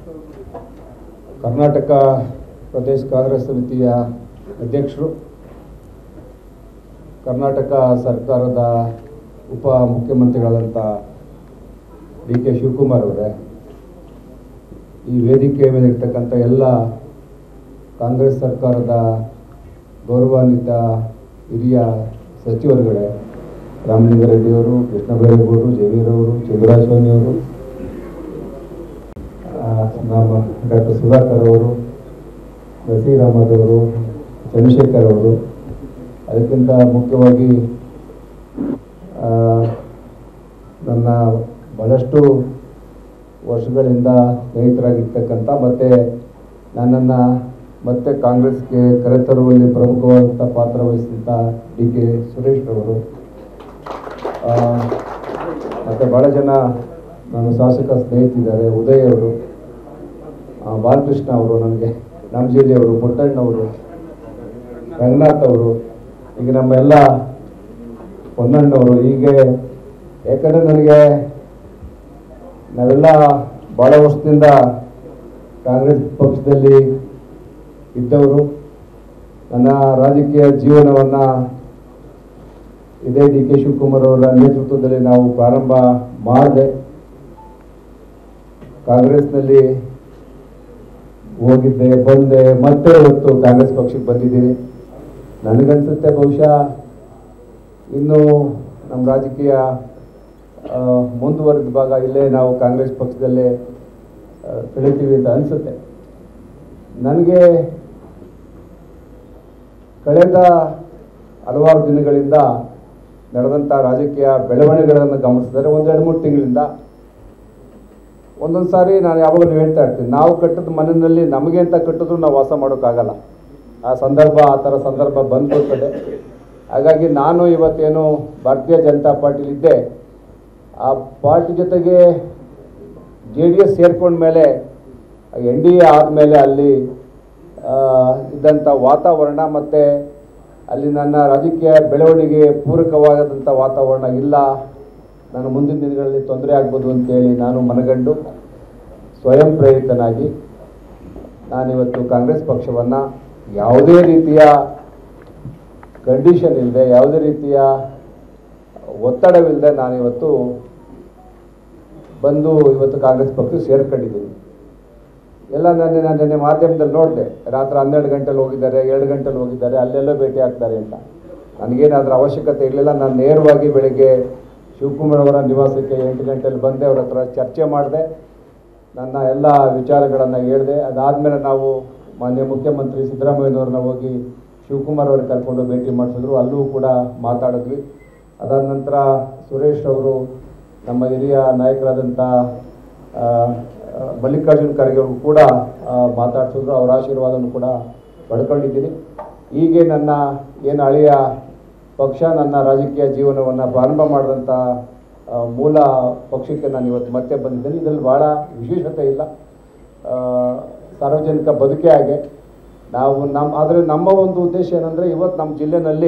ಕರ್ನಾಟಕ ಪ್ರದೇಶ ಕಾಂಗ್ರೆಸ್ ಸಮಿತಿಯ ಅಧ್ಯಕ್ಷರು ಕರ್ನಾಟಕ ಸರ್ಕಾರದ ಉಪ ಮುಖ್ಯಮಂತ್ರಿಗಳಾದಂಥ ಡಿ ಕೆ ಶಿವಕುಮಾರ್ ಅವರೇ ಈ ವೇದಿಕೆಯ ಮೇಲೆ ಇರ್ತಕ್ಕಂಥ ಎಲ್ಲ ಕಾಂಗ್ರೆಸ್ ಸರ್ಕಾರದ ಗೌರವಾನ್ವಿತ ಹಿರಿಯ ಸಚಿವರುಗಳೇ ರಾಮಲಿಂಗಾರೆಡ್ಡಿಯವರು ಕೃಷ್ಣ ಬೈರೇಗೌಡರು ಜಯವೀರವರು ಚಂದ್ರಸ್ವಾಮಿ ಅವರು ಆ, ನಮ್ಮ ಡಾಕ್ಟರ್ ಸುಧಾಕರ್ ಅವರು ನಸೀರ್ ಅಹಮದ್ ಅವರು ಚಂದ್ರಶೇಖರ್ ಅವರು ಅದಕ್ಕಿಂತ ಮುಖ್ಯವಾಗಿ ಆ, ನನ್ನ ಬಹಳಷ್ಟು ವರ್ಷಗಳಿಂದ ಸ್ನೇಹಿತರಾಗಿರ್ತಕ್ಕಂಥ ಮತ್ತು ನನ್ನನ್ನು ಮತ್ತೆ ಕಾಂಗ್ರೆಸ್ಗೆ ಕರೆತರುವಲ್ಲಿ ಪ್ರಮುಖವಾದಂಥ ಪಾತ್ರ ವಹಿಸಿದಂಥ ಡಿ ಕೆ ಸುರೇಶ್ ಅವರು ಮತ್ತು ಭಾಳ ಜನ ನನ್ನ ಶಾಸಕ ಸ್ನೇಹಿತಿದ್ದಾರೆ ಉದಯ್ ಅವರು ಆ, ಬಾಲಕೃಷ್ಣ ಅವರು ನನಗೆ ನಮ್ಮ ಜಿಲ್ಲೆಯವರು ಪುಟ್ಟಣ್ಣವರು ರಂಗನಾಥ್ ಅವರು ಈಗ ನಮ್ಮ ಎಲ್ಲ ಹೊನ್ನಣ್ಣವರು ಹೀಗೆ ಯಾಕಂದರೆ ನನಗೆ ನಾವೆಲ್ಲ ಭಾಳ ವರ್ಷದಿಂದ ಕಾಂಗ್ರೆಸ್ ಪಕ್ಷದಲ್ಲಿ ಇದ್ದವರು ನನ್ನ ರಾಜಕೀಯ ಜೀವನವನ್ನು ಇದೇ ಡಿ ಕೆ ಶಿವಕುಮಾರ್ ಅವರ ನೇತೃತ್ವದಲ್ಲಿ ನಾವು ಪ್ರಾರಂಭ ಮಾಡಿದೆ ಕಾಂಗ್ರೆಸ್ನಲ್ಲಿ ಹೋಗಿದ್ದೆ ಬಂದೆ ಮತ್ತೆ ಇವತ್ತು ಕಾಂಗ್ರೆಸ್ ಪಕ್ಷಕ್ಕೆ ಬಂದಿದ್ದೀನಿ ನನಗನ್ಸುತ್ತೆ ಬಹುಶಃ ಇನ್ನು ನಮ್ಮ ರಾಜಕೀಯ ಆ, ಮುಂದುವರೆದ ಭಾಗ ಇಲ್ಲೇ ನಾವು ಕಾಂಗ್ರೆಸ್ ಪಕ್ಷದಲ್ಲೇ ಆ, ಕಳಿತೀವಿ ಅಂತ ಅನಿಸುತ್ತೆ ನನಗೆ ಕಳೆದ ಹಲವಾರು ದಿನಗಳಿಂದ ನಡೆದಂಥ ರಾಜಕೀಯ ಬೆಳವಣಿಗೆಗಳನ್ನು ಗಮನಿಸಿದರೆ ಒಂದು ಎರಡು ಮೂರು ತಿಂಗಳಿಂದ ಒಂದೊಂದು ಸಾರಿ ನಾನು ಯಾವಾಗಲೂ ಹೇಳ್ತಾ ಇರ್ತೀನಿ ನಾವು ಕಟ್ಟಿದ ಮನೆಯಲ್ಲಿ ನಮಗೆ ಅಂತ ಕಟ್ಟಿದ್ರು ನಾವು ವಾಸ ಮಾಡೋಕ್ಕಾಗಲ್ಲ ಆ ಸಂದರ್ಭ ಆ ಥರ ಸಂದರ್ಭ ಬಂದ್ಬಿಡ್ತದೆ ಹಾಗಾಗಿ ನಾನು ಇವತ್ತೇನು ಭಾರತೀಯ ಜನತಾ ಪಾರ್ಟಿಲಿದ್ದೆ ಆ ಪಾರ್ಟಿ ಜೊತೆಗೆ ಜೆ ಡಿ ಎಸ್ ಸೇರ್ಕೊಂಡ್ಮೇಲೆ ಎನ್ ಡಿ ಎ ಆದಮೇಲೆ ಅಲ್ಲಿ ಆ, ಇದ್ದಂಥ ವಾತಾವರಣ ಮತ್ತು ಅಲ್ಲಿ ನನ್ನ ರಾಜಕೀಯ ಬೆಳವಣಿಗೆ ಪೂರಕವಾದಂಥ ವಾತಾವರಣ ಇಲ್ಲ ನಾನು ಮುಂದಿನ ದಿನಗಳಲ್ಲಿ ತೊಂದರೆ ಆಗ್ಬೋದು ಅಂತೇಳಿ ನಾನು ಮನಗಂಡು ಸ್ವಯಂ ಪ್ರೇರಿತನಾಗಿ ನಾನಿವತ್ತು ಕಾಂಗ್ರೆಸ್ ಪಕ್ಷವನ್ನು ಯಾವುದೇ ರೀತಿಯ ಕಂಡೀಷನ್ ಇಲ್ಲದೆ ಯಾವುದೇ ರೀತಿಯ ಒತ್ತಡವಿಲ್ಲದೆ ನಾನಿವತ್ತು ಬಂದು ಇವತ್ತು ಕಾಂಗ್ರೆಸ್ ಪಕ್ಷ ಸೇರ್ಕೊಂಡಿದ್ದೀನಿ ಎಲ್ಲ ನನ್ನ ನಾನು ನಿನ್ನೆ ಮಾಧ್ಯಮದಲ್ಲಿ ನೋಡಿದೆ ರಾತ್ರಿ ಹನ್ನೆರಡು ಗಂಟೆಲಿ ಹೋಗಿದ್ದಾರೆ ಎರಡು ಗಂಟೆಲಿ ಹೋಗಿದ್ದಾರೆ ಅಲ್ಲೆಲ್ಲ ಭೇಟಿ ಆಗ್ತಾರೆ ಅಂತ ನನಗೇನಾದ್ರೂ ಅವಶ್ಯಕತೆ ಇರಲಿಲ್ಲ ನಾನು ನೇರವಾಗಿ ಬೆಳಗ್ಗೆ ಶಿವಕುಮಾರ್ ಅವರ ನಿವಾಸಕ್ಕೆ ಎಂಟು ಗಂಟೆಲಿ ಬಂದೆ ಅವ್ರ ಹತ್ರ ಚರ್ಚೆ ಮಾಡಿದೆ ನನ್ನ ಎಲ್ಲ ವಿಚಾರಗಳನ್ನು ಹೇಳಿದೆ ಅದಾದಮೇಲೆ ನಾವು ಮಾನ್ಯ ಮುಖ್ಯಮಂತ್ರಿ ಸಿದ್ದರಾಮಯ್ಯನವ್ರನ್ನ ಹೋಗಿ ಶಿವಕುಮಾರ್ ಅವ್ರಿಗೆ ಕರ್ಕೊಂಡು ಭೇಟಿ ಮಾಡಿಸಿದ್ರು ಅಲ್ಲೂ ಕೂಡ ಮಾತಾಡಿದ್ವಿ ಅದಾದ ನಂತರ ಸುರೇಶ್ ಅವರು ನಮ್ಮ ಹಿರಿಯ ನಾಯಕರಾದಂಥ ಆ, ಆ, ಮಲ್ಲಿಕಾರ್ಜುನ್ ಖರ್ಗೆ ಅವರು ಕೂಡ ಆ, ಮಾತಾಡ್ಸಿದ್ರು ಅವರ ಆಶೀರ್ವಾದವನ್ನು ಕೂಡ ಪಡ್ಕೊಂಡಿದ್ದೀನಿ ಹೀಗೆ ನನ್ನ ಏನು ಹಳೆಯ ಪಕ್ಷ ನನ್ನ ರಾಜಕೀಯ ಜೀವನವನ್ನು ಪ್ರಾರಂಭ ಮಾಡಿದಂಥ ಆ, ಮೂಲ ಪಕ್ಷಕ್ಕೆ ನಾನು ಇವತ್ತು ಮತ್ತೆ ಬಂದಿದ್ದೇನೆ ಇದರಲ್ಲಿ ಭಾಳ ವಿಶೇಷತೆ ಇಲ್ಲ ಆ, ಸಾರ್ವಜನಿಕ ಬದುಕೇ ಹಾಗೆ ನಾವು ನಮ್ಮ ಆದರೆ ನಮ್ಮ ಒಂದು ಉದ್ದೇಶ ಏನಂದರೆ ಇವತ್ತು ನಮ್ಮ ಜಿಲ್ಲೆನಲ್ಲಿ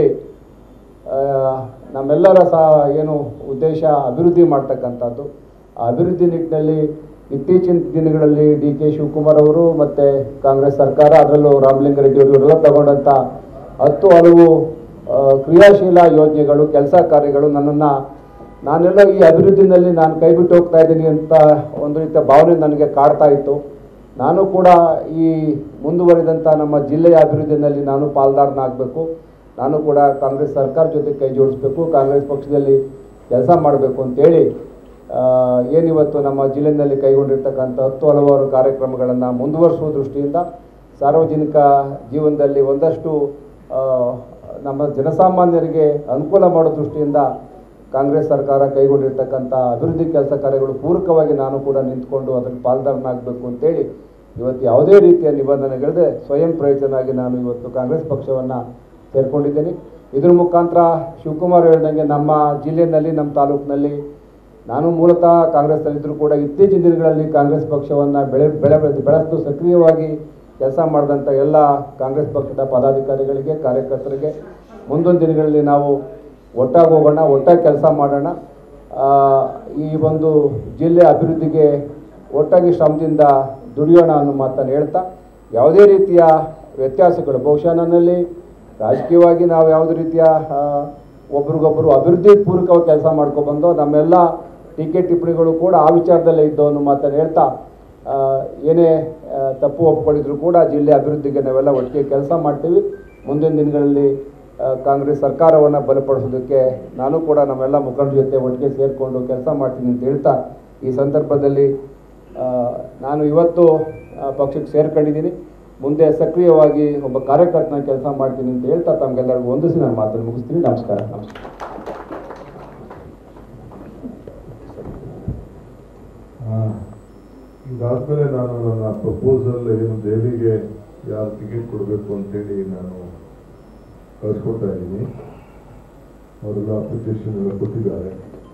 ಆ, ನಮ್ಮೆಲ್ಲರ ಸಹ ಏನು ಉದ್ದೇಶ ಅಭಿವೃದ್ಧಿ ಮಾಡ್ತಕ್ಕಂಥದ್ದು ಆ ಅಭಿವೃದ್ಧಿ ನಿಟ್ಟಿನಲ್ಲಿ ಇತ್ತೀಚಿನ ದಿನಗಳಲ್ಲಿ ಡಿ ಕೆ ಶಿವಕುಮಾರ್ ಅವರು ಮತ್ತು ಕಾಂಗ್ರೆಸ್ ಸರ್ಕಾರ ಅದರಲ್ಲೂ ರಾಮಲಿಂಗಾರೆಡ್ಡಿ ಅವರು ಇವರೆಲ್ಲ ತಗೊಂಡಂಥ ಹತ್ತು ಹಲವು ಆ, ಕ್ರಿಯಾಶೀಲ ಯೋಜನೆಗಳು ಕೆಲಸ ಕಾರ್ಯಗಳು ನನ್ನನ್ನು ನಾನೆಲ್ಲ ಈ ಅಭಿವೃದ್ಧಿನಲ್ಲಿ ನಾನು ಕೈ ಬಿಟ್ಟು ಹೋಗ್ತಾ ಇದ್ದೀನಿ ಅಂತ ಒಂದು ರೀತಿಯ ಭಾವನೆ ನನಗೆ ಕಾಡ್ತಾ ಇತ್ತು ನಾನು ಕೂಡ ಈ ಮುಂದುವರಿದಂಥ ನಮ್ಮ ಜಿಲ್ಲೆಯ ಅಭಿವೃದ್ಧಿನಲ್ಲಿ ನಾನು ಪಾಲ್ದಾರನಾಗಬೇಕು ನಾನು ಕೂಡ ಕಾಂಗ್ರೆಸ್ ಸರ್ಕಾರ ಜೊತೆ ಕೈ ಜೋಡಿಸ್ಬೇಕು ಕಾಂಗ್ರೆಸ್ ಪಕ್ಷದಲ್ಲಿ ಕೆಲಸ ಮಾಡಬೇಕು ಅಂತೇಳಿ ಆ, ಏನಿವತ್ತು ನಮ್ಮ ಜಿಲ್ಲೆಯಲ್ಲಿ ಕೈಗೊಂಡಿರ್ತಕ್ಕಂಥ ಹತ್ತು ಹಲವಾರು ಕಾರ್ಯಕ್ರಮಗಳನ್ನು ಮುಂದುವರಿಸುವ ದೃಷ್ಟಿಯಿಂದ ಸಾರ್ವಜನಿಕ ಜೀವನದಲ್ಲಿ ಒಂದಷ್ಟು ಆ, ನಮ್ಮ ಜನಸಾಮಾನ್ಯರಿಗೆ ಅನುಕೂಲ ಮಾಡೋ ದೃಷ್ಟಿಯಿಂದ ಕಾಂಗ್ರೆಸ್ ಸರ್ಕಾರ ಕೈಗೊಂಡಿರ್ತಕ್ಕಂಥ ಅಭಿವೃದ್ಧಿ ಕೆಲಸ ಕಾರ್ಯಗಳು ಪೂರಕವಾಗಿ ನಾನು ಕೂಡ ನಿಂತ್ಕೊಂಡು ಅದಕ್ಕೆ ಪಾಲ್ದಾರನಾಗಬೇಕು ಅಂತೇಳಿ ಇವತ್ತು ಯಾವುದೇ ರೀತಿಯ ನಿಬಂಧನೆಗಳಿದೆ ಸ್ವಯಂ ಪ್ರೇರಿತನಾಗಿ ನಾನು ಇವತ್ತು ಕಾಂಗ್ರೆಸ್ ಪಕ್ಷವನ್ನು ಸೇರ್ಕೊಂಡಿದ್ದೇನೆ ಇದ್ರ ಮುಖಾಂತರ ಶಿವಕುಮಾರ್ ಹೇಳ್ದಂಗೆ ನಮ್ಮ ಜಿಲ್ಲೆಯಲ್ಲಿ ನಮ್ಮ ತಾಲೂಕಿನಲ್ಲಿ ನಾನು ಮೂಲತಃ ಕಾಂಗ್ರೆಸ್ನಲ್ಲಿದ್ದರೂ ಕೂಡ ಇತ್ತೀಚಿನ ದಿನಗಳಲ್ಲಿ ಕಾಂಗ್ರೆಸ್ ಪಕ್ಷವನ್ನು ಬೆಳೆ ಬೆಳೆ ಬೆಳೆಸಲು ಸಕ್ರಿಯವಾಗಿ ಕೆಲಸ ಮಾಡಿದಂಥ ಎಲ್ಲ ಕಾಂಗ್ರೆಸ್ ಪಕ್ಷದ ಪದಾಧಿಕಾರಿಗಳಿಗೆ ಕಾರ್ಯಕರ್ತರಿಗೆ ಮುಂದೊಂದು ದಿನಗಳಲ್ಲಿ ನಾವು ಒಟ್ಟಾಗಿ ಹೋಗೋಣ ಒಟ್ಟಾಗಿ ಕೆಲಸ ಮಾಡೋಣ ಆ, ಈ ಒಂದು ಜಿಲ್ಲೆ ಅಭಿವೃದ್ಧಿಗೆ ಒಟ್ಟಾಗಿ ಶ್ರಮದಿಂದ ದುಡಿಯೋಣ ಅನ್ನೋ ಮಾತನ್ನು ಹೇಳ್ತಾ ಯಾವುದೇ ರೀತಿಯ ವ್ಯತ್ಯಾಸಗಳು ಬಹುಶಃ ನನ್ನಲ್ಲಿ ರಾಜಕೀಯವಾಗಿ ನಾವು ಯಾವುದೇ ರೀತಿಯ ಆ, ಒಬ್ರಿಗೊಬ್ಬರು ಅಭಿವೃದ್ಧಿ ಪೂರ್ವಕವಾಗಿ ಕೆಲಸ ಮಾಡ್ಕೊಬಂದು ನಮ್ಮೆಲ್ಲ ಟೀಕೆ ಟಿಪ್ಪಣಿಗಳು ಕೂಡ ಆ ವಿಚಾರದಲ್ಲೇ ಇದ್ದು ಅನ್ನೋ ಮಾತನ್ನು ಹೇಳ್ತಾ ಆ, ಏನೇ ಆ, ತಪ್ಪು ಒಪ್ಕೊಂಡಿದ್ರು ಕೂಡ ಜಿಲ್ಲೆ ಅಭಿವೃದ್ಧಿಗೆ ನಾವೆಲ್ಲ ಒಟ್ಟಿಗೆ ಕೆಲಸ ಮಾಡ್ತೀವಿ ಮುಂದಿನ ದಿನಗಳಲ್ಲಿ ಆ, ಕಾಂಗ್ರೆಸ್ ಸರ್ಕಾರವನ್ನು ಬಲಪಡಿಸೋದಕ್ಕೆ ನಾನು ಕೂಡ ನಮ್ಮೆಲ್ಲ ಮುಖಂಡರ ಜೊತೆ ಒಟ್ಟಿಗೆ ಸೇರಿಕೊಂಡು ಕೆಲಸ ಮಾಡ್ತೀನಿ ಅಂತ ಹೇಳ್ತಾ ಈ ಸಂದರ್ಭದಲ್ಲಿ ಆ, ನಾನು ಇವತ್ತು ಆ, ಪಕ್ಷಕ್ಕೆ ಸೇರ್ಕೊಂಡಿದ್ದೀನಿ ಮುಂದೆ ಸಕ್ರಿಯವಾಗಿ ಒಬ್ಬ ಕಾರ್ಯಕರ್ತನ ಕೆಲಸ ಮಾಡ್ತೀನಿ ಅಂತ ಹೇಳ್ತಾ ತಮಗೆಲ್ಲರಿಗೂ ಒಂದಿಸಿ ನಾನು ಮಾತನ್ನು ಮುಗಿಸ್ತೀನಿ ನಮಸ್ಕಾರ ನಮಸ್ಕಾರ ಆ, ಇದಾದ್ಮೇಲೆ ನಾನು ನನ್ನ ಪ್ರಪೋಸಲ್ ಏನು ದೆಹಲಿಗೆ ಯಾರು ಟಿಕೆಟ್ ಕೊಡಬೇಕು ಅಂತೇಳಿ ನಾನು ಕಳಿಸ್ಕೊಡ್ತಾ ಇದ್ದೀನಿ ಅವರೆಲ್ಲ ಅಪ್ಲಿಕೇಶನ್ ಎಲ್ಲ ಕೊಟ್ಟಿದ್ದಾರೆ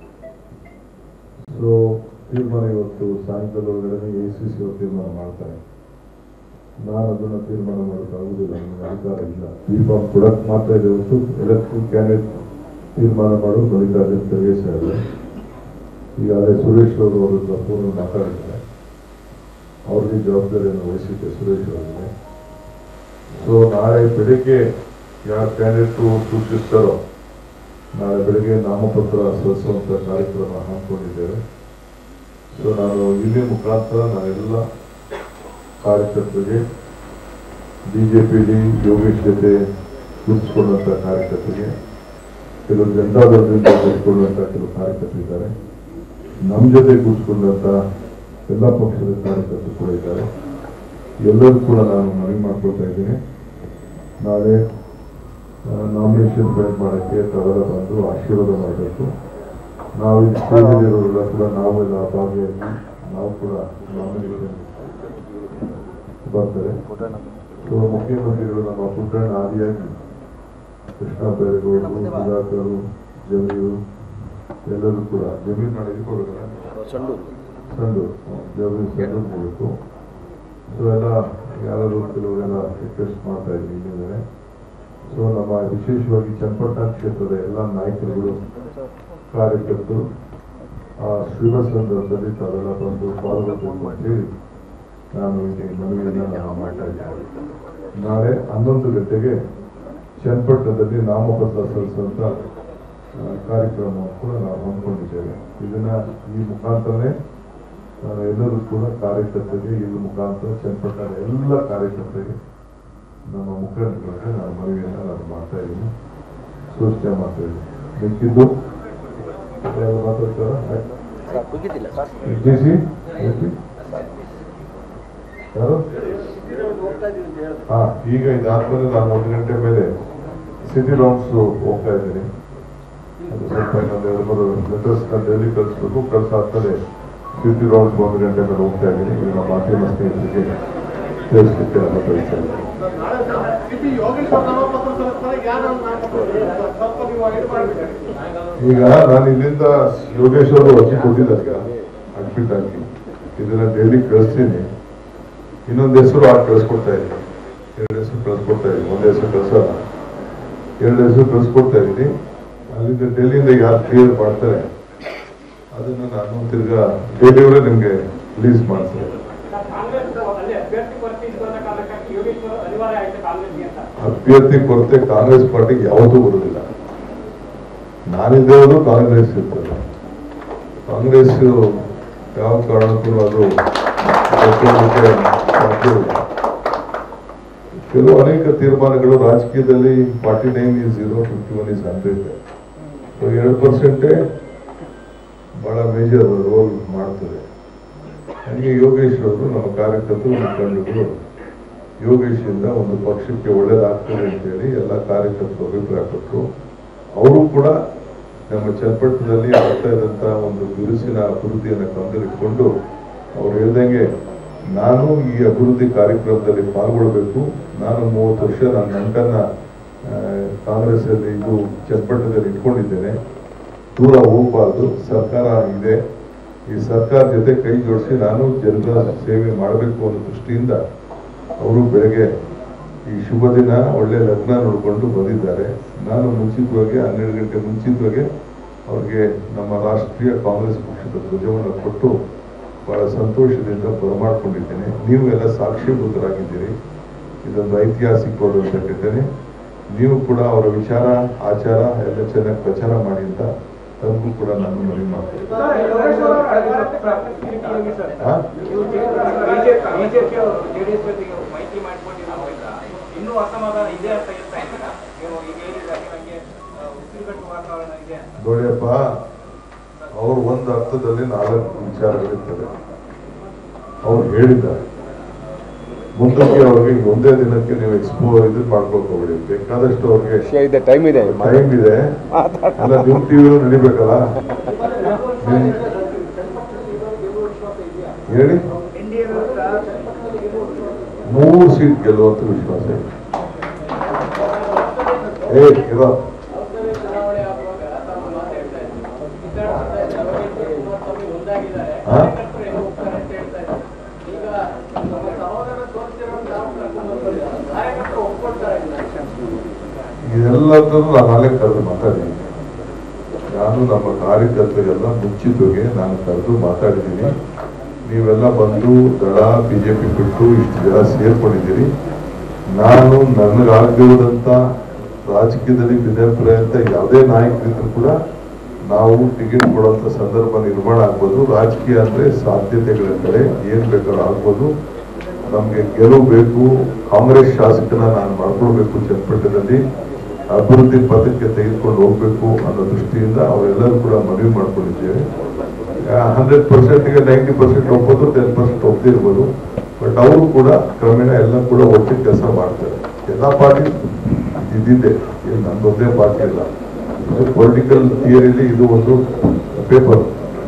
ಸೊ ತೀರ್ಮಾನ ಇವತ್ತು ಸಾಯಂಕಾಲ ಒಳಗಡೆ ಎ ಸಿ ಸಿ ಅವರು ತೀರ್ಮಾನ ಮಾಡ್ತಾರೆ ನಾನು ಅದನ್ನು ತೀರ್ಮಾನ ಮಾಡೋಕ್ಕಾಗುದಿಲ್ಲ ನನಗೆ ಅಧಿಕಾರ ಇಲ್ಲ ಈ ಫಾರ್ಮ್ ಕೊಡಕ್ಕೆ ಮಾತ್ರ ಇದೆ ಹೊರತು ಎಲೆಕ್ಟ್ರಿಕ್ ಕ್ಯಾಂಡಿಡೇಟ್ ತೀರ್ಮಾನ ಮಾಡೋ ಮಲ್ಲಿಕಾರ್ಜುನ್ ಖರ್ಗೆ ಸಾಹೇಬ್ರೆ ಈಗಾಗಲೇ ಸುರೇಶ್ ಅವರು ಅವ್ರ ಹತ್ರ ಫೋನ್ ಮಾತಾಡಿದ್ದಾರೆ ಅವ್ರಿಗೆ ಜವಾಬ್ದಾರಿಯನ್ನು ವಹಿಸಿದ್ದೆ ಸುರೇಶ್ ಅವರಿಗೆ ಸೊ ನಾಳೆ ಬೆಳಿಗ್ಗೆ ಯಾರು ಕ್ಯಾಂಡಿಡೇಟು ಸೂಚಿಸ್ತಾರೋ ನಾಳೆ ಬೆಳಿಗ್ಗೆ ನಾಮಪತ್ರ ಸಲ್ಲಿಸುವಂತ ಕಾರ್ಯಕ್ರಮ ಹಾಕೊಂಡಿದ್ದೇವೆ ಸೊ ನಾನು ಇಲ್ಲಿ ಮುಖಾಂತರ ನಾನೆಲ್ಲ ಕಾರ್ಯಕರ್ತರಿಗೆ ಬಿಜೆಪಿಲಿ ಯೋಗೇಶ್ ಜೊತೆ ಗುರುತಿಸಿಕೊಂಡಂತ ಕಾರ್ಯಕರ್ತರಿಗೆ ಕೆಲವು ಜನತಾದಳದಿಂದ ಗುರುತಿಸಿಕೊಂಡಂತ ಕೆಲವು ಕಾರ್ಯಕರ್ತರಿದ್ದಾರೆ ನಮ್ಮ ಜೊತೆ ಕೂತ್ಕೊಂಡಂತ ಎಲ್ಲ ಪಕ್ಷದ ಕಾರ್ಯಕರ್ತರು ಕೂಡ ಇದ್ದಾರೆ ಎಲ್ಲರೂ ಕೂಡ ನಾನು ಮನವಿ ಮಾಡ್ಕೊಳ್ತಾ ಇದ್ದೀನಿ ನಾಳೆ ನಾಮಿನೇಷನ್ ಫೈಲ್ ಮಾಡೋಕ್ಕೆ ತಾವೆಲ್ಲ ಬಂದು ಆಶೀರ್ವಾದ ಮಾಡಬೇಕು ನಾವು ಇಲ್ಲಿ ಸ್ಟೇಜಲ್ಲಿರೋರೆಲ್ಲ ಕೂಡ ನಾವೆಲ್ಲ ಭಾಗಿಯಾಗಿ ನಾವು ಕೂಡ ನಾಮಿನೇಷನ್ ಬರ್ತಾರೆ ಸೊ ಮುಖ್ಯಮಂತ್ರಿಗಳು ನಮ್ಮ ಪುಟ್ಟಣ್ಣ ಆದಿಯಾಗಿ ಕೃಷ್ಣ ಬೈರೇಗೌಡರು ಸುಧಾಕರು ಜಮೀರು ಎಲ್ಲರೂ ಕೂಡ ಜಮೀನ್ ಮಾಡಿ ಕೊಡೋಣ ಸಂಡು ಜಮೀನ್ ಸಂಡು ಹೋಗಬೇಕು ಸೊ ಎಲ್ಲ ಯಾರು ಕೆಲವರೆಲ್ಲ ರಿಕ್ವೆಸ್ಟ್ ಮಾಡ್ತಾ ಇದ್ದೀನಿ ಇಲ್ಲಿಂದಲೇ ಸೊ ನಮ್ಮ ವಿಶೇಷವಾಗಿ ಚನ್ನಪಟ್ಟಣ ಕ್ಷೇತ್ರದ ಎಲ್ಲ ನಾಯಕರುಗಳು ಕಾರ್ಯಕರ್ತರು ಆ ಶುಭ ಸಂದರ್ಭದಲ್ಲಿ ತಾವೆಲ್ಲ ಬಂದು ಪಾಲ್ಗೊಳ್ಬೇಕು ಅಂತ ಹೇಳಿ ನಾನು ಇಲ್ಲಿ ಮನವಿಯನ್ನ ನಾನು ಮಾಡ್ತಾ ಇದ್ದೇನೆ ನಾಳೆ ಹನ್ನೊಂದು ಗಂಟೆಗೆ ಚನ್ನಪಟ್ಟಣದಲ್ಲಿ ನಾಮಪತ್ರ ಸಲ್ಲಿಸುವಂತ ಆ, ಕಾರ್ಯಕ್ರಮವನ್ನು ಕೂಡ ನಾವು ಹಮ್ಮಿಕೊಂಡಿದ್ದೇವೆ ಇದನ್ನ ಈ ಮುಖಾಂತರನೇ ನಾನು ಎಲ್ಲರೂ ಕೂಡ ಕಾರ್ಯಕರ್ತರಿಗೆ ಈ ಮುಖಾಂತರ ಚನ್ನಪಟ್ಟಣದ ಎಲ್ಲ ಕಾರ್ಯಕರ್ತರಿಗೆ ನಮ್ಮ ಮುಖಂಡರಿಗೆ ನಾನು ಮನವಿಯನ್ನ ನಾನು ಮಾಡ್ತಾ ಇದ್ದೀನಿ ಸೂಚನೆ ಮಾಡ್ತಾ ಇದ್ದೀನಿ ಮಿಕ್ಕಿದ್ದು ಯಾರು ಮಾತಾಡ್ತಾರಾ ಸಿ ಯಾರು ಹಾ ಈಗ ಇದಾದ್ಮೇಲೆ ನಾನು ಒಂದು ಗಂಟೆ ಮೇಲೆ ಸಿಟಿ ರೌಂಡ್ಸ್ ಹೋಗ್ತಾ ಇದ್ದೀನಿ ಅದು ಸ್ವಲ್ಪ ಇನ್ನೊಂದು ಎರಡು ಮೂರು ಲೆಟರ್ಸ್ ಡೆಲ್ಲಿ ಕಳಿಸ್ಬೇಕು ಕಳ್ಸಾದ್ಮೇಲೆ ಸಿಟಿ ರೌಂಡ್ಸ್ ಒಂದು ಗಂಟೆ ಮೇಲೆ ಹೋಗ್ತಾ ಇದ್ದೀನಿ ಈಗ ನಮ್ಮ ಮಾಧ್ಯಮ ಸ್ನೇಹಿತರಿಗೆ ತಿಳಿಸ್ಲಿಕ್ಕೆ ನಾನು ಬಯಸ್ತಾ ಇದ್ದೀನಿ ಸಿಪಿ ಯೋಗೇಶ್ ಅವ್ರ ನಾಮಪತ್ರ ಸಲ್ಲಿಸ್ತಾರೆ ಯಾರು ಸ್ವಲ್ಪ ನೀವು ಇದು ಮಾಡ್ಬಿಟ್ರಿ ಈಗ ನಾನು ಇಲ್ಲಿಂದ ಯೋಗೇಶ್ ಅವರು ಅರ್ಜಿ ಕೊಟ್ಟಿದ್ದಾರೆ ಅಡ್ಮಿಟ್ ಆಗಿ ಇದನ್ನ ಡೆಲ್ಲಿ ಕಳಿಸ್ತೀನಿ ಇನ್ನೊಂದು ಹೆಸರು ಆಗಿ ಕಳಿಸ್ಕೊಡ್ತಾ ಇದ್ದೀನಿ ಎರಡು ಹೆಸರು ಕಳಿಸ್ಕೊಡ್ತಾ ಇದ್ದೀನಿ ಒಂದು ಹೆಸರು ಕಳ್ಸಲ್ಲ ಎರಡು ಹೆಸರು ಕಳಿಸ್ಕೊಡ್ತಾ ಇದ್ದೀನಿ ಅಲ್ಲಿಂದ ಡೆಲ್ಲಿಯಿಂದ ಯಾರು ಕ್ಲಿಯರ್ ಮಾಡ್ತಾರೆ ಅದನ್ನ ನಾನು ತಿರ್ಗಾ ಡೆಲ್ಲಿಯವರೇ ನಿಮ್ಗೆ ರಿಲೀಸ್ ಮಾಡ್ತಾರೆ ಕಾಂಗ್ರೆಸ್ ಅಲ್ಲಿ ಅಭ್ಯರ್ಥಿ ಕೊರತೆ ಇದ್ದ ಕಾರಣಕ್ಕಾಗಿ ಯೋಗೇಶ್ ಅವರು ಅನಿವಾರ್ಯ ಆಯ್ತು ಕಾಂಗ್ರೆಸ್ಗೆ ಅಂತ ಅಭ್ಯರ್ಥಿ ಕೊರತೆ ಕಾಂಗ್ರೆಸ್ ಪಾರ್ಟಿಗೆ ಯಾವತ್ತೂ ಬರುವುದಿಲ್ಲ ನಾನಿದ್ದೇವರು ಕಾಂಗ್ರೆಸ್ ಇರ್ತದೆ ಕಾಂಗ್ರೆಸ್ ಯಾವ ಕಾರಣಕ್ಕೂ ಅದು ಒಪ್ಕೊಳ್ಳೋಕೆ ಸಾಧ್ಯವಿಲ್ಲ ಕೆಲವು ಅನೇಕ ತೀರ್ಮಾನಗಳು ರಾಜಕೀಯದಲ್ಲಿ forty nine is zero fifty one is hundred so ಎರಡು ಪರ್ಸೆಂಟೇ ಬಹಳ ಮೇಜರ್ ರೋಲ್ ಮಾಡ್ತದೆ ನನಗೆ ಯೋಗೇಶ್ ಅವರು ನಮ್ಮ ಕಾರ್ಯಕರ್ತರು ಮುಖಂಡರು ಯೋಗೇಶಿಂದ ಒಂದು ಪಕ್ಷಕ್ಕೆ ಒಳ್ಳೇದಾಗ್ತದೆ ಅಂತೇಳಿ ಎಲ್ಲ ಕಾರ್ಯಕರ್ತರು ಅಭಿಪ್ರಾಯ ಪಟ್ಟರು ಅವರು ಕೂಡ ನಮ್ಮ ಚನ್ನಪಟ್ಟಣದಲ್ಲಿ ಆಗ್ತಾ ಇದ್ದಂತ ಒಂದು ಬಿರುಸಿನ ಅಭಿವೃದ್ಧಿಯನ್ನು ಕಂಡಿಟ್ಕೊಂಡು ಅವ್ರು ಹೇಳ್ದಂಗೆ ನಾನು ಈ ಅಭಿವೃದ್ಧಿ ಕಾರ್ಯಕ್ರಮದಲ್ಲಿ ಪಾಲ್ಗೊಳ್ಬೇಕು ನಾನು ಮೂವತ್ತು ವರ್ಷ ನನ್ನ ನಂಟನ್ನ ಆ, ಕಾಂಗ್ರೆಸ್ ಅಲ್ಲಿ ಇದು ಚನ್ನಪಟ್ಟಣದಲ್ಲಿ ಇಟ್ಕೊಂಡಿದ್ದೇನೆ ದೂರ ಹೋಗಬಾರ್ದು ಸರ್ಕಾರ ಇದೆ ಈ ಸರ್ಕಾರ ಜೊತೆ ಕೈ ಜೋಡಿಸಿ ನಾನು ಜನರ ಸೇವೆ ಮಾಡಬೇಕು ಅನ್ನೋ ದೃಷ್ಟಿಯಿಂದ ಅವರು ಬೆಳಗ್ಗೆ ಈ ಶುಭ ದಿನ ಒಳ್ಳೆ ಲಗ್ನ ನೋಡಿಕೊಂಡು ಬಂದಿದ್ದಾರೆ ನಾನು ಮುಂಚಿತವಾಗಿ ಹನ್ನೆರಡು ಗಂಟೆ ಮುಂಚಿತವಾಗಿ ಅವ್ರಿಗೆ ನಮ್ಮ ರಾಷ್ಟ್ರೀಯ ಕಾಂಗ್ರೆಸ್ ಪಕ್ಷದ ಧ್ವಜವನ್ನು ಕೊಟ್ಟು ಬಹಳ ಸಂತೋಷದಿಂದ ಬರಮಾಡ್ಕೊಂಡಿದ್ದೇನೆ ನೀವು ಎಲ್ಲ ಸಾಕ್ಷೀಭೂತರಾಗಿದ್ದೀರಿ ಇದೊಂದು ಐತಿಹಾಸಿಕವಾದಂಥ ಘಟನೆ ನೀವು ಕೂಡ ಅವರ ವಿಚಾರ ಆಚಾರ ಎಲ್ಲ ಚೆನ್ನಾಗಿ ಪ್ರಚಾರ ಮಾಡಿ ಅಂತ ತಮಗೂ ಕೂಡ ನಾನು ಮನವಿ ಮಾಡ್ತೀನಿ ಹಾ? ಬಿಜೆಪಿ ಅವರು ಜೆಡಿಎಸ್ ಜೊತೆಗೆ ಮೈತ್ರಿ ಮಾಡ್ಕೊಂಡಿರೋದ್ರಿಂದ ಇನ್ನೂ ಅಸಮಾಧಾನ ಇದೆ ಅಂತ ಹೇಳ್ತಾ ಇದ್ದೀರಾ ನೀವು ಈಗ ಹೇಳಿದಾಗೆ ನನಗೆ ಉಸಿರುಗಟ್ಟು ವಾತಾವರಣ ಇದೆ ಅಂತ ನೋಡಿಯಪ್ಪ ಅವ್ರು ಒಂದು ಅರ್ಥದಲ್ಲಿ ನಾಲ್ಕು ವಿಚಾರಗಳಿರ್ತದೆ ಅವ್ರು ಹೇಳಿದ್ದಾರೆ ಮುಂದಕ್ಕೆ ಅವ್ರಿಗೆ ಒಂದೇ ದಿನಕ್ಕೆ ನೀವು ಎಕ್ಸ್ಪೋ ಇದು ಮಾಡ್ಕೊಳಕ್ ಹೋಗ್ಬೇಡಿ ಬೇಕಾದಷ್ಟು ಅವ್ರಿಗೆ ವಿಷಯ ಇದೆ ಟೈಮ್ ಇದೆ ಟೈಮ್ ಇದೆ ಎಲ್ಲ ನಿಮ್ ಟಿವಿ ನಡಿಬೇಕಲ್ಲ ನಿಮ್- ಹೇಳಿ ಮೂರು ಸೀಟ್ ಗೆಲ್ಲುವಂತ ವಿಶ್ವಾಸ ಇದೆ ಏ ಇರೋ ಹಾ? ಇದೆಲ್ಲದನ್ನು ನಾನು ಅಲ್ಲೇ ಕರೆದು ಮಾತಾಡಿದ್ದೀನಿ ನಾನು ನಮ್ಮ ಕಾರ್ಯಕರ್ತರಿಗೆಲ್ಲ ಮುಂಚಿತವಾಗಿ ನಾನು ಕರೆದು ಮಾತಾಡಿದ್ದೀನಿ ನೀವೆಲ್ಲ ಬಂದು ದಳ ಬಿಜೆಪಿ ಬಿಟ್ಟು ಇಷ್ಟು ಜನ ಸೇರ್ಕೊಂಡಿದ್ದೀರಿ ನಾನು ನನಗಾಗದಿರೋದಂತ ರಾಜಕೀಯದಲ್ಲಿ ಭಿನ್ನಾಭಿಪ್ರಾಯ ಅಂತ ಯಾವುದೇ ನಾಯಕರಿದ್ರು ಕೂಡ ನಾವು ಟಿಕೆಟ್ ಕೊಡುವಂತ ಸಂದರ್ಭ ನಿರ್ಮಾಣ ಆಗ್ಬೋದು ರಾಜಕೀಯ ಅಂದ್ರೆ ಸಾಧ್ಯತೆಗಳ ಕಡೆ ಏನ್ ಬೇಕಾದ್ರೂ ಆಗ್ಬೋದು ನಮ್ಗೆ ಗೆಲುವು ಬೇಕು ಕಾಂಗ್ರೆಸ್ ಶಾಸಕನ ನಾನು ಮಾಡ್ಕೊಳ್ಬೇಕು ಚನ್ನಪಟ್ಟಣದಲ್ಲಿ ಅಭಿವೃದ್ಧಿ ಪಥಕ್ಕೆ ತೆಗೆದುಕೊಂಡು ಹೋಗ್ಬೇಕು ಅನ್ನೋ ದೃಷ್ಟಿಯಿಂದ ಅವರೆಲ್ಲರೂ ಕೂಡ ಮನವಿ ಮಾಡ್ಕೊಂಡಿದ್ದೇವೆ ಹಂಡ್ರೆಡ್ ಪರ್ಸೆಂಟ್ಗೆ ನೈಂಟಿ ಪರ್ಸೆಂಟ್ ಒಪ್ಪೋದು ಟೆನ್ ಪರ್ಸೆಂಟ್ ಒಪ್ಪದಿರ್ಬೋದು ಬಟ್ ಅವರು ಕೂಡ ಕ್ರಮೇಣ ಎಲ್ಲ ಕೂಡ ಒಟ್ಟಿಗೆ ಕೆಲಸ ಮಾಡ್ತಾರೆ ಎಲ್ಲ ಪಾರ್ಟಿ ಇದ್ದಿದ್ದೆ ಇದು ನಂದೊಂದೇ ಪಾರ್ಟಿ ಇಲ್ಲ ಪೊಲಿಟಿಕಲ್ ಥಿಯರಿಲಿ ಇದು ಒಂದು ಪೇಪರ್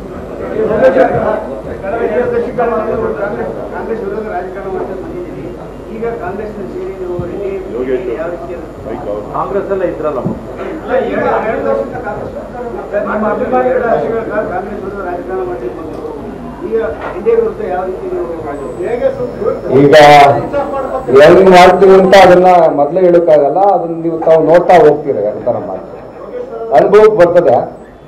ಕಾಂಗ್ರೆಸ್ ವಿರೋಧ ರಾಜಕಾರಣ ಮಾಡ್ತಾ ಬಂದಿದ್ದೀರಿ ಈಗ ಕಾಂಗ್ರೆಸ್ ಸೇರಿ ನೀವು ರೆಡ್ಡಿ ಯಾವ ರೀತಿಯ ಕಾಂಗ್ರೆಸ್ ಎಲ್ಲ ಇದ್ರಲ್ಲ ಅಲ್ಲ, ಎರಡು ಎರಡು ವರ್ಷದಿಂದ ಕಾಂಗ್ರೆಸ್ ನಿಮ್ಮ ಅಭಿಮಾನಿ ಎರಡು ವರ್ಷಗಳ ಕಾಲ ಕಾಂಗ್ರೆಸ್ ವಿರೋಧ ರಾಜಕಾರಣ ಮಾಡ್ಲಿಕ್ಕೆ ಬಂದ್ರು. ಈಗ ಇಂಡಿಯಾ ವಿರುದ್ಧ ಯಾವ ರೀತಿ ನೀವು ಹೇಗೆ ಸುದ್ದಿ ಈಗ ಹೆಂಗ್ ಮಾಡ್ತೀವಿ ಅಂತ ಅದನ್ನ ಮೊದ್ಲೇ ಹೇಳಕ್ಕಾಗಲ್ಲ ಅದನ್ನ ನೀವು ತಾವು ನೋಡ್ತಾ ಹೋಗ್ತೀರ ಯಾವ ತರ ಮಾಡ್ತೀವಿ ಅನುಭವಕ್ಕೆ ಬರ್ತದೆ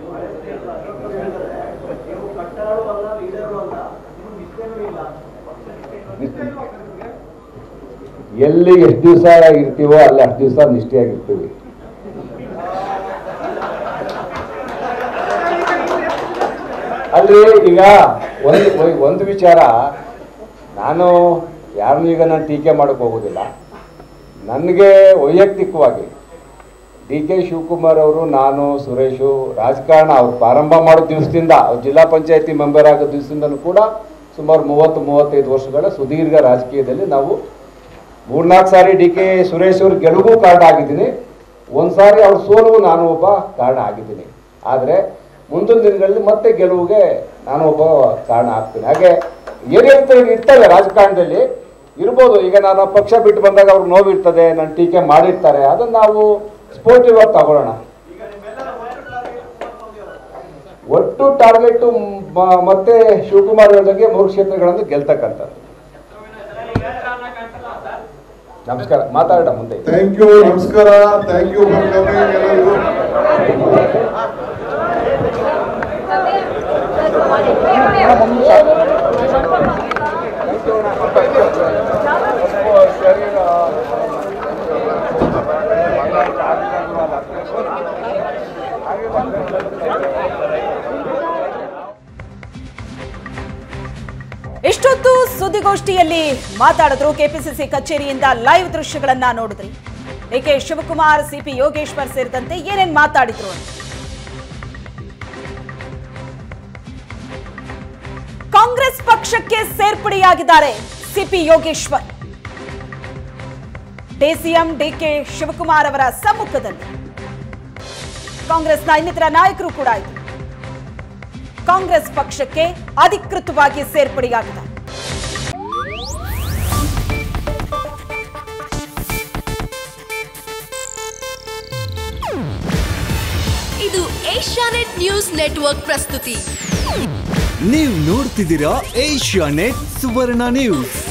ಎಲ್ಲಿ ಎಷ್ಟು ದಿವಸ ಇರ್ತೀವೋ ಅಲ್ಲಿ ಅಷ್ಟು ದಿವಸ ನಿಷ್ಠೆಯಾಗಿರ್ತೀವಿ ಅಲ್ರಿ ಈಗ ಒಂದು ಒಂದು ವಿಚಾರ ನಾನು ಯಾರನ್ನೂ ಈಗ ನಾನು ಟೀಕೆ ಮಾಡಕ್ ಹೋಗೋದಿಲ್ಲ ನನಗೆ ವೈಯಕ್ತಿಕವಾಗಿ ಡಿ ಕೆ ಶಿವಕುಮಾರ್ ಅವರು ನಾನು ಸುರೇಶು ರಾಜಕಾರಣ ಅವ್ರು ಪ್ರಾರಂಭ ಮಾಡೋ ದಿವಸದಿಂದ ಅವ್ರು ಜಿಲ್ಲಾ ಪಂಚಾಯತಿ ಮೆಂಬರ್ ಆಗೋ ದಿವಸದಿಂದನೂ ಕೂಡ ಸುಮಾರು ಮೂವತ್ತು ಮೂವತ್ತೈದು ವರ್ಷಗಳ ಸುದೀರ್ಘ ರಾಜಕೀಯದಲ್ಲಿ ನಾವು ಮೂರ್ನಾಲ್ಕು ಸಾರಿ ಡಿ ಕೆ ಸುರೇಶ್ ಅವ್ರ ಗೆಲುವು ಕಾರಣ ಆಗಿದ್ದೀನಿ ಒಂದು ಸಾರಿ ಅವ್ರ ಸೋಲುವು ನಾನು ಒಬ್ಬ ಕಾರಣ ಆಗಿದ್ದೀನಿ ಆದರೆ ಮುಂದಿನ ದಿನಗಳಲ್ಲಿ ಮತ್ತೆ ಗೆಲುವಿಗೆ ನಾನು ಒಬ್ಬ ಕಾರಣ ಆಗ್ತೀನಿ ಹಾಗೆ ಏನೇನು ಇರ್ತವೆ ರಾಜಕಾರಣದಲ್ಲಿ ಇರ್ಬೋದು ಈಗ ನಾನು ಪಕ್ಷ ಬಿಟ್ಟು ಬಂದಾಗ ಅವ್ರಿಗೆ ನೋವಿರ್ತದೆ ನನ್ನ ಟೀಕೆ ಮಾಡಿರ್ತಾರೆ ಅದನ್ನು ನಾವು ಸ್ಪೋರ್ಟಿವ್ ಆಗಿ ತಗೊಳ್ಳೋಣ ಒಟ್ಟು ಟಾರ್ಗೆಟ್ ಮತ್ತೆ ಶಿವಕುಮಾರ್ ಹೇಳಿದಂಗೆ ಮೂರು ಕ್ಷೇತ್ರಗಳನ್ನು ಗೆಲ್ತಕ್ಕಂಥದ್ದು ನಮಸ್ಕಾರ ಮಾತಾಡೋಣ ಮುಂದೆ ಥ್ಯಾಂಕ್ ಯು ನಮಸ್ಕಾರ ಥ್ಯಾಂಕ್ ಯು ಫಾರ್ ಕಮಿಂಗ್ ಎಲ್ಲರಿಗೂ ಇಷ್ಟೊತ್ತು ಸುದ್ದಿಗೋಷ್ಠಿಯಲ್ಲಿ ಮಾತಾಡಿದ್ರು ಕೆಪಿಸಿಸಿ ಕಚೇರಿಯಿಂದ ಲೈವ್ ದೃಶ್ಯಗಳನ್ನ ನೋಡಿದ್ರಿ D K Shivakumar CP Yogeshwar ಸೇರಿದಂತೆ ಏನೇನ್ ಮಾತಾಡಿದ್ರು ಅಂತ ಕಾಂಗ್ರೆಸ್ ಪಕ್ಷಕ್ಕೆ ಸೇರ್ಪಡೆಯಾಗಿದ್ದಾರೆ CP Yogeshwar DCM DK Shivakumar ಅವರ ಸಮ್ಮುಖದಲ್ಲಿ ಕಾಂಗ್ರೆಸ್ನ ಇನ್ನಿತರ ನಾಯಕರು ಕೂಡ ಇದ್ರು ಕಾಂಗ್ರೆಸ್ ಪಕ್ಷಕ್ಕೆ ಅಧಿಕೃತವಾಗಿ ಸೇರ್ಪಡೆಯಾಗಿದೆ ಇದು ಏಷ್ಯಾನೆಟ್ ನ್ಯೂಸ್ ನೆಟ್ವರ್ಕ್ ಪ್ರಸ್ತುತಿ ನೀವು ನೋಡ್ತಿದ್ದೀರಾ ಏಷ್ಯಾ ನೆಟ್ ಸುವರ್ಣ ನ್ಯೂಸ್